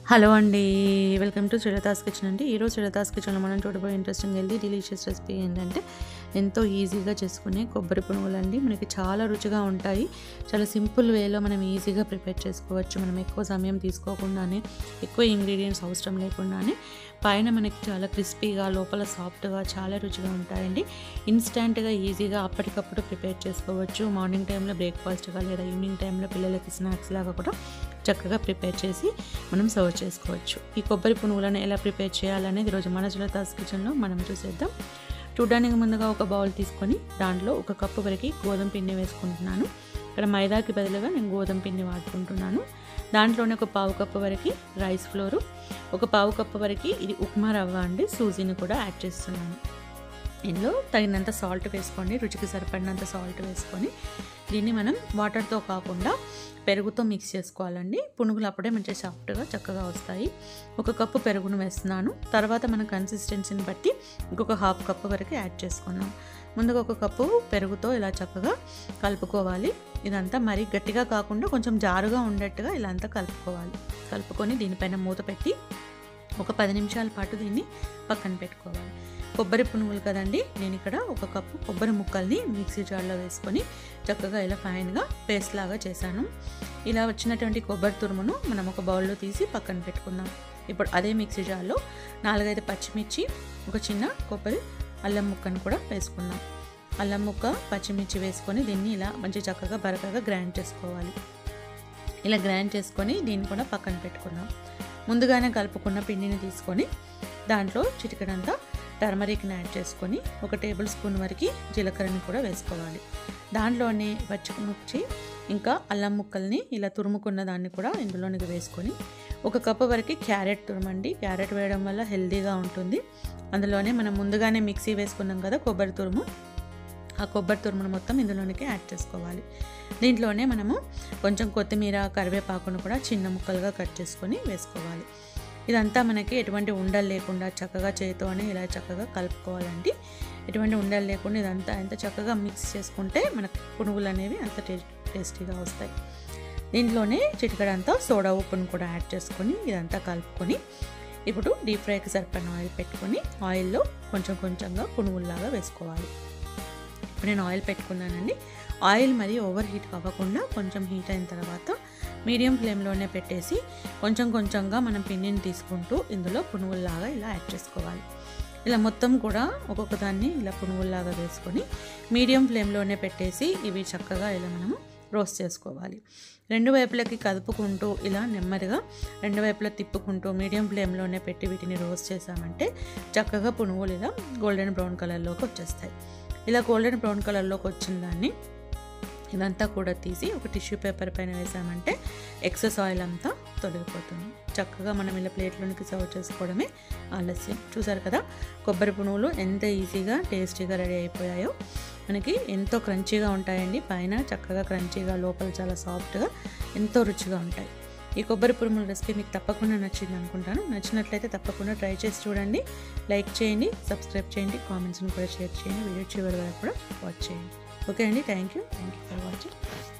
hello అండి welcome to Srilatha's kitchen అండి ఈరోజు శ్రీలతాస్ కిచెన్లో మనం చూడబోయే ఇంట్రెస్టింగ్ హెల్దీ డెలిషియస్ రెసిపీ ఏంటంటే ఎంతో ఈజీగా చేసుకునే కొబ్బరి పునుగులు అండి మనకి చాలా రుచిగా ఉంటాయి చాలా సింపుల్ వేలో మనం ఈజీగా ప్రిపేర్ చేసుకోవచ్చు మనం ఎక్కువ సమయం తీసుకోకుండానే ఎక్కువ ఇంగ్రీడియంట్స్ అవసరం లేకుండానే పైన మనకి చాలా క్రిస్పీగా లోపల సాఫ్ట్గా చాలా రుచిగా ఉంటాయండి ఇన్స్టెంట్గా ఈజీగా అప్పటికప్పుడు ప్రిపేర్ చేసుకోవచ్చు మార్నింగ్ టైంలో బ్రేక్ఫాస్ట్గా లేదా ఈవినింగ్ టైంలో పిల్లలకి స్నాక్స్ లాగా కూడా చక్కగా ప్రిపేర్ చేసి మనం సర్వ్ చేసుకోవచ్చు ఈ కొబ్బరి పునుగులను ఎలా ప్రిపేర్ చేయాలనేది ఈరోజు మన జులతాస్ కిచెన్లో మనం చూసేద్దాం చూడడానికి ముందుగా ఒక బౌల్ తీసుకొని దాంట్లో ఒక కప్పు వరకు గోధుమ పిండి వేసుకుంటున్నాను ఇక్కడ మైదాకి బదులుగా నేను గోధుమ పిండి వాడుకుంటున్నాను దాంట్లోనే ఒక పావు కప్పు వరకు రైస్ ఫ్లోరు ఒక పావు కప్పు వరకు ఇది ఉప్మా రవ్వ అండి సూజీని కూడా యాడ్ చేస్తున్నాను ఇందులో తగినంత సాల్ట్ వేసుకోండి రుచికి సరిపడినంత సాల్ట్ వేసుకొని దీన్ని మనం వాటర్తో కాకుండా పెరుగుతో మిక్స్ చేసుకోవాలండి పునుగులు అప్పుడే మంచిగా సాఫ్ట్గా చక్కగా వస్తాయి ఒక కప్పు పెరుగును వేస్తున్నాను తర్వాత మన కన్సిస్టెన్సీని బట్టి ఇంకొక హాఫ్ కప్పు వరకు యాడ్ చేసుకున్నాం ముందుగా ఒక కప్పు పెరుగుతో ఇలా చక్కగా కలుపుకోవాలి ఇదంతా మరీ గట్టిగా కాకుండా కొంచెం జారుగా ఉండేట్టుగా ఇలా అంతా కలుపుకోవాలి కలుపుకొని దీనిపైన మూత పెట్టి ఒక పది నిమిషాల పాటు దీన్ని పక్కన పెట్టుకోవాలి కొబ్బరి పునుగులు కదండి నేను ఇక్కడ ఒక కప్పు కొబ్బరి ముక్కల్ని మిక్సీ జార్లో వేసుకొని చక్కగా ఇలా ఫైన్గా పేస్ట్ లాగా చేశాను ఇలా వచ్చినటువంటి కొబ్బరి తురుమును మనం ఒక బౌల్లో తీసి పక్కన పెట్టుకుందాం ఇప్పుడు అదే మిక్సీ జార్లో నాలుగైదు పచ్చిమిర్చి ఒక చిన్న కొబ్బరి అల్లం ముక్కను కూడా వేసుకుందాం అల్లం ముక్క పచ్చిమిర్చి వేసుకొని దీన్ని ఇలా మంచి చక్కగా బరకగా గ్రైండ్ చేసుకోవాలి ఇలా గ్రైండ్ చేసుకొని దీన్ని కూడా పక్కన పెట్టుకుందాం ముందుగానే కలుపుకున్న పిండిని తీసుకొని దాంట్లో చిటికడంతా టర్మరిక్ని యాడ్ చేసుకొని ఒక టేబుల్ స్పూన్ వరకు జీలకర్రని కూడా వేసుకోవాలి దాంట్లోనే పచ్చిమిర్చి ఇంకా అల్లం ముక్కల్ని ఇలా తురుముకున్న దాన్ని కూడా ఇందులోనికి వేసుకొని ఒక కప్పు వరకు క్యారెట్ తురుమండి క్యారెట్ వేయడం వల్ల హెల్తీగా ఉంటుంది అందులోనే మనం ముందుగానే మిక్సీ వేసుకున్నాం కదా కొబ్బరి తురుము ఆ కొబ్బరి తురుమును మొత్తం ఇందులోనికి యాడ్ చేసుకోవాలి దీంట్లోనే మనము కొంచెం కొత్తిమీర కరివేపాకును కూడా చిన్న ముక్కలుగా కట్ చేసుకొని వేసుకోవాలి ఇదంతా మనకి ఎటువంటి ఉండలు లేకుండా చక్కగా చేతితోనే ఇలా చక్కగా కలుపుకోవాలండి ఎటువంటి ఉండలు లేకుండా ఇదంతా ఎంత చక్కగా మిక్స్ చేసుకుంటే మనకు పునుగులు అనేవి అంత టేస్టీగా వస్తాయి దీంట్లోనే చిటికడంతా సోడా ఉప్పును కూడా యాడ్ చేసుకొని ఇదంతా కలుపుకొని ఇప్పుడు డీప్ ఫ్రైకి సరిపడిన ఆయిల్ పెట్టుకొని ఆయిల్లో కొంచెం కొంచెంగా పునుగుల్లాగా వేసుకోవాలి ఇప్పుడు నేను ఆయిల్ పెట్టుకున్నానండి ఆయిల్ మరి ఓవర్ హీట్ అవ్వకుండా కొంచెం హీట్ అయిన తర్వాత మీడియం ఫ్లేమ్లోనే పెట్టేసి కొంచెం కొంచెంగా మనం పిండిని తీసుకుంటూ ఇందులో పునుగుల్లాగా ఇలా యాడ్ చేసుకోవాలి ఇలా మొత్తం కూడా ఒక్కొక్క దాన్ని ఇలా పునుగుల్లాగా వేసుకొని మీడియం ఫ్లేమ్లోనే పెట్టేసి ఇవి చక్కగా ఇలా మనము రోస్ట్ చేసుకోవాలి రెండు వైపులకి కదుపుకుంటూ ఇలా నెమ్మదిగా రెండు వైపులా తిప్పుకుంటూ మీడియం ఫ్లేమ్లోనే పెట్టి వీటిని రోస్ట్ చేసామంటే చక్కగా పునుగులు ఇలా గోల్డెన్ బ్రౌన్ కలర్లోకి వచ్చేస్తాయి ఇలా గోల్డెన్ బ్రౌన్ కలర్లోకి వచ్చిన దాన్ని ఇదంతా కూడా తీసి ఒక టిష్యూ పేపర్ పైన వేసామంటే ఎక్సెస్ ఆయిల్ అంతా తొలగిపోతుంది చక్కగా మనం ఇలా ప్లేట్లోనికి సర్వ్ చేసుకోవడమే ఆలస్యం చూసారు కదా కొబ్బరి పునుగులు ఎంత ఈజీగా టేస్టీగా రెడీ అయిపోయాయో మనకి ఎంతో క్రంచీగా ఉంటాయండి పైన చక్కగా క్రంచీగా లోపల చాలా సాఫ్ట్గా ఎంతో రుచిగా ఉంటాయి ఈ కొబ్బరి పురుముల రెసిపీ మీకు తప్పకుండా నచ్చింది అనుకుంటాను నచ్చినట్లయితే తప్పకుండా ట్రై చేసి చూడండి లైక్ చేయండి సబ్స్క్రైబ్ చేయండి కామెంట్స్ని కూడా షేర్ చేయండి వీడియో చివరి వరకు కూడా వాచ్ చేయండి ఓకే అండి thank you thank you for watching